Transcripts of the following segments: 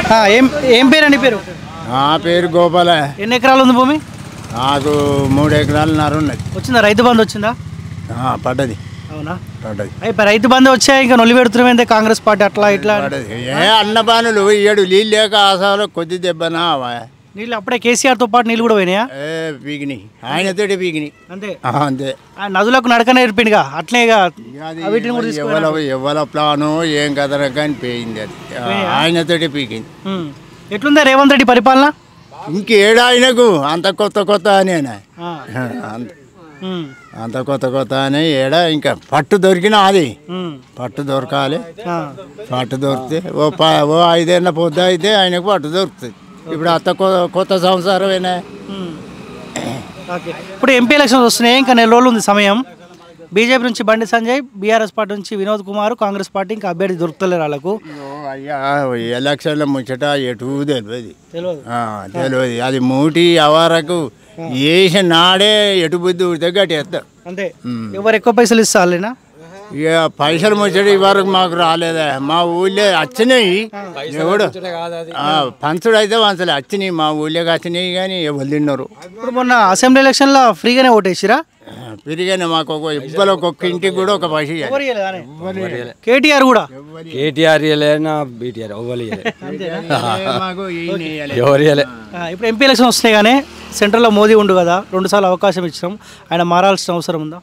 ఆ, ఏం ఏం పేరండి పేరు నా పేరు గోపాల ఎన్ని ఎకరాలు ఉంది భూమి నాకు మూడు ఎకరాలన్నర ఉన్నది వచ్చిందా రైతు బంధు వచ్చిందా ఆ, పడ్డది అవునా పడ్డది అయిపోయి రైతు బంధు వచ్చాయి ఇంకా నొలి పెడుతున్నామైందే కాంగ్రెస్ పార్టీ అట్లా ఇట్లా అని. పడ్డది ఏ అన్నపానులు ఏడు నీళ్ళు లేక ఆసాలో కొద్ది దెబ్బనా అవా. నీళ్ళు అప్పుడే కేసీఆర్తో పాటు నీళ్ళు కూడా పోయినాయా ఏ పీకిని ఆయనతోటి పీకిని అంతే ఆ, అంతే ఆ నదులకు నడక నేర్పిండిగా అట్లే ఇక అది వీటిని కూడా ఎవల ఎవల ప్లాను ఏం కదరా కానీ పోయింది అది ఆ, ఆయనతోటి పీకింది ఉమ్. ఎట్లుందా రేవంత్ రెడ్డి పరిపాలన ఇంకేడు ఆయనకు అంత కొత్త కొత్త అనేనా ఆ. అంత ఉమ్. అంత కొత్త కొత్త అని ఏడా ఇంకా పట్టు దొరికినా అది ఉమ్. పట్టు దొరకాలి ఆ. పట్టు దొరికితే ఓ ప ఓ ఐదేళ్ళ పొద్దు అయితే ఆయనకు పట్టు దొరుకుతుంది ఇప్పుడు అత్త కొ- కొత్త సంవత్సరమేనా ఉమ్. ఓకే ఇప్పుడు ఎంపీ ఎలక్షన్స్ వస్తున్నాయి ఇంకా నెల రోజులు ఉంది సమయం బీజేపీ నుంచి బండి సంజయ్ బీఆర్ఎస్ పార్టీ నుంచి వినోద్ కుమార్ కాంగ్రెస్ పార్టీ ఇంకా అభ్యర్థి దొరుకుతలేరు వాళ్ళకు ఓ అయ్యా ఎలక్షన్ల ముచ్చట ఎటు తెలియదు తెలియదు ఆ, తెలియదు అది మూటి అవరకు వేసిన నాడే ఎటు బుద్ధి ఉడితే గట్టేస్తారు అంతే ఎవరు ఎక్కువ పైసలు ఇస్తారేనా ఇక పైసలు ముచ్చట వరకు మాకు రాలేదా మా ఊళ్ళో వచ్చినాయి ఎవడు ఆ, పంచుడు అయితే వంచలే వచ్చినాయి మా ఊళ్ళోకి వచ్చినాయి కానీ ఎవరు తిన్నారు ఇప్పుడు మొన్న అసెంబ్లీ ఎలక్షన్లో ఫ్రీగానే ఓటేసిరా పెరిగానే మాకు ఒక ఇబ్బలు ఒక్కొక్క ఇంటికి కూడా ఒక పైస ఇయ్యాలి. ఎవరు ఇయ్యలేదానే? కేటీఆర్ కూడా కేటీఆర్ ఇవ్వలేనా బీటీఆర్ ఎవ్వరు ఏ మాకు ఈయన ఇయ్యాలి. ఎవరు ఇవ్వలే ఆ, ఇప్పుడు ఎంపీ ఎలక్షన్ వస్తున్నాయి కానీ సెంట్రల్లో మోదీ ఉండు కదా రెండుసార్లు అవకాశం ఇచ్చినాం ఆయన మారాల్సిన అవసరం ఉందా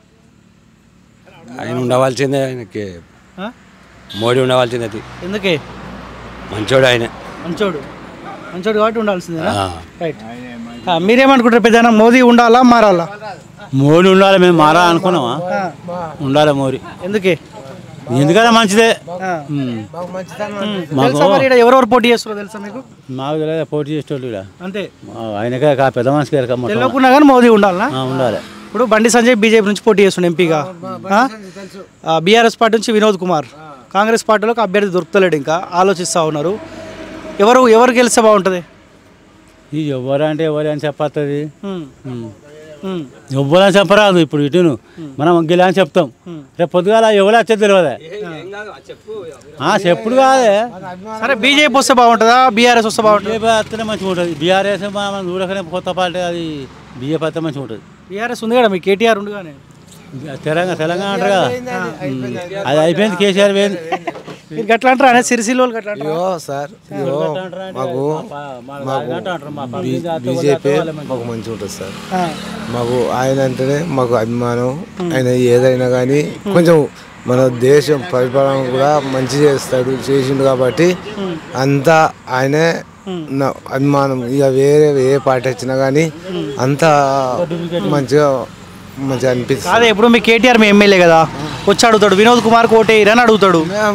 ఆయన ఉండవలసిందే ఆయనకి ఆ? మోడీ ఉండవలసిందే అది ఎందుకే మంచోడు ఆయన మంచోడు మంచోడు కాబట్టి ఉండాల్సిందేనా ఆ. రైట్ ఆ, మీరేమనుకుంటారు పెద్ద మోదీ ఉండాలా మారాలా మోడీ ఉండాలి మేము మారా అనుకున్నామా ఆ, ఉండాలి మోడీ ఎందుకే ఎందుకంటే మంచిదే ఆ. ఉమ్. తెలుసా మరి ఈడ ఎవరెవరు పోటీ చేస్తారో తెలుసా మీకు మాకు తెలియదు పోటీ చేసేటోళ్ళు ఈడ. అంతే మా ఆయనకే కా పెద్ద మనిషికి ఎరక మొత్తం. తెలియకున్నా కానీ మోదీ ఉండాలనా ఆ, ఉండాలి ఇప్పుడు బండి సంజయ్ బీజేపీ నుంచి పోటీ చేస్తుండే ఎంపీగా బీఆర్ఎస్ పార్టీ నుంచి వినోద్ కుమార్ కాంగ్రెస్ పార్టీలోకి అభ్యర్థి దొరుకుతలేడు ఇంకా ఆలోచిస్తూ ఉన్నారు ఎవరు ఎవరు గెలిస్తే బాగుంటుంది ఈ ఎవరు అంటే ఎవరు అని చెప్పస్తుంది ఉమ్, ఉమ్, ఎవ్వరు అని చెప్పరాదు ఇప్పుడు ఇటును మనం గెలా అని చెప్తాం రేపు పొద్దుగాల ఎవరు వచ్చేది తెలియదే ఆ, చెప్పుడు కాదే సరే బీజేపీ వస్తే బాగుంటుందా బీఆర్ఎస్ వస్తే బాగుంటుంది బీజేపీ వస్తేనే మంచిగా ఉంటుంది బీఆర్ఎస్ మనం చూడకనే కొత్త పార్టీ అది బీజేపీ వస్తే మంచిగా ఉంటుంది బీఆర్ఎస్ ఉంది కదా మీ కేటీఆర్ ఉంది కానీ తెలంగాణ తెలంగాణ అంటారు కదా ఉమ్. అది అయిపోయింది కేసీఆర్ పోయింది మీరు గట్లా అంటారా అనే సిరిసిల్ల వాళ్ళు గట్లా అంటారా ఇగో సార్ ఇగో మాకు మాకు బీజేపీ మాకు మంచిగా ఉంటుంది సార్ ఆ, మాకు ఆయన అంటేనే మాకు అభిమానం ఆయన ఏదైనా కానీ కొంచెం మన దేశం పరిపాలన కూడా మంచి చేస్తాడు చేసిండు కాబట్టి అంతా ఆయనే నా అభిమానం ఇక వేరే ఏ పార్టీ వచ్చినా కానీ అంతా మంచిగా మంచిగా అనిపిస్తుంది కాదే ఇప్పుడు మీ కేటీఆర్ మీ ఎమ్మెల్యే కదా వచ్చి అడుగుతాడు వినోద్ కుమార్ కోటే అని అడుగుతాడు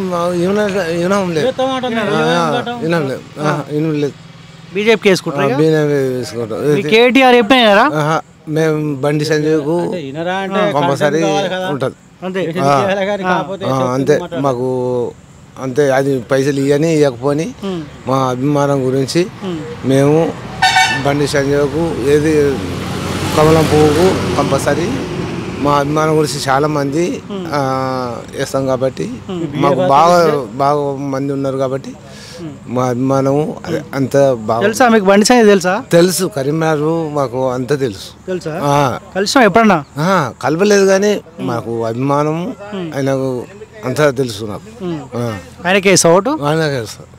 వినం లేదు వినం లేదు వినం లేదు బీజేపీకి వేసుకుంటారు ఇక? బీజేపీ తీసుకుంటాం మీ కేటీఆర్ చెప్పినారా ఆహా, మేము బండి సంజయ్కు వినరా అంటే కంపల్సరీ ఉంటుంది అంతే ఆ, అంతే మాకు అంతే అది పైసలు ఇవ్వని ఇవ్వకపోని మా అభిమానం గురించి మేము బండి సంజయ్కు ఏది కమలం పువ్వుకు కంపల్సరీ మా అభిమానం గురించి చాలా మంది ఆ, వేస్తాం కాబట్టి మాకు బాగా బాగా మంది ఉన్నారు కాబట్టి మా అభిమానము అదే అంత బాగా తెలుసా మీకు బండి సంజయ్ తెలుసా తెలుసు కరీంనగర్ మాకు అంతా తెలుసు తెలుసా ఆ, కలిసినాం ఎప్పుడన్నా ఆ, కలవలేదు కానీ మాకు అభిమానం ఆయనకు అంతా తెలుసు నాకు ఆ. ఆయనకి వేసా ఓటు ఆయనకే తెలుసు